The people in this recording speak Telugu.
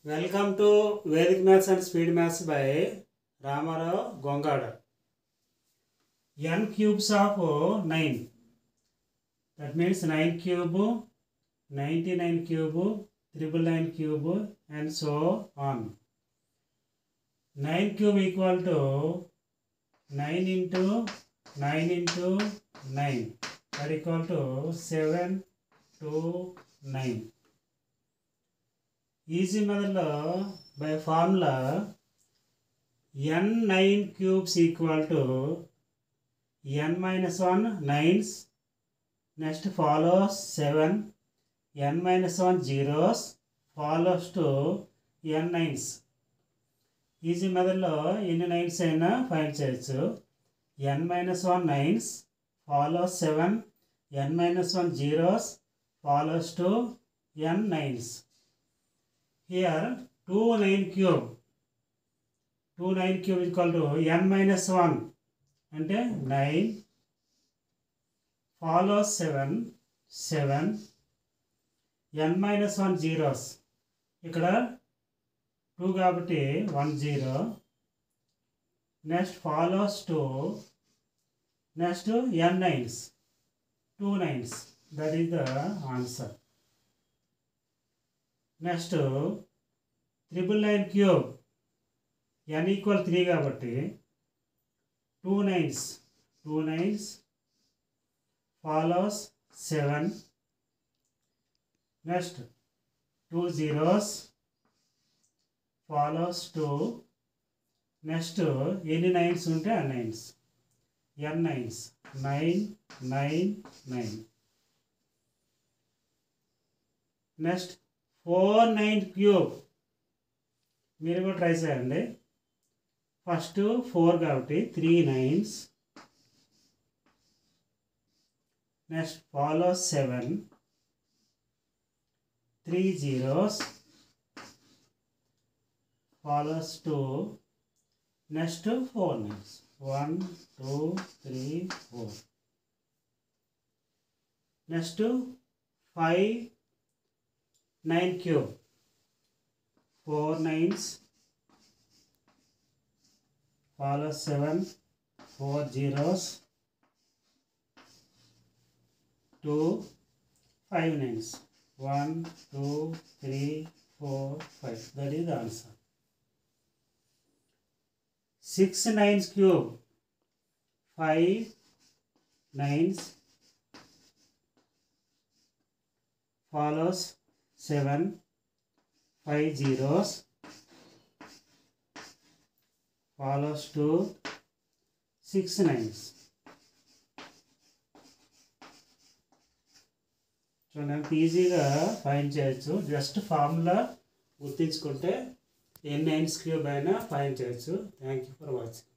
welcome to Vedic maths and speed maths by Ramarao Gongada n cubes of nine that means nine cube ninety nine cube triple nine cube and so on nine cube equal to nine into nine into nine that equal to seven two nine easy మెథడ్లో by formula n nine cubes equal to n minus one nines next follows seven n minus one zeros follows two n nines easy మెథడ్లో ఎన్ని నైన్స్ అయినా ఫైండ్ చేయొచ్చు n minus one nines follows seven n minus one zeros follows two n nines here 2 9 cube 2 9 cube is equal to n minus 1 అంటే 9 follows 7 7 n minus 1 zeros ఇక్కడ 2 కాబట్టి 1 0 next follows 2 next n nines 2 nines that is the answer next triple nine cube n equal three కాబట్టి two nines two nines follows seven next two zeros follows two next ఎన్ని నైన్స్ ఉంటే ఆ nines n nines nine nine nine next four nine cube మీరు కూడా ట్రై చేయండి ఫస్ట్ ఫోర్ కాబట్టి three nines next follow seven three zeros follows two next four nines one two three four next five nine cube four nines follow seven four zeros two five nines one two three four five that is the answer six nines cube five nines follows 7 5 zeros follows 2 6 nines చూడండి ఎంత ఈజీగా ఫైండ్ చేయొచ్చు జస్ట్ ఫార్ములా గుర్తించుకుంటే ఎన్ని నైన్స్ క్యూబ్ అయినా ఫైండ్ చేయొచ్చు థ్యాంక్ యూ ఫర్ వాచింగ్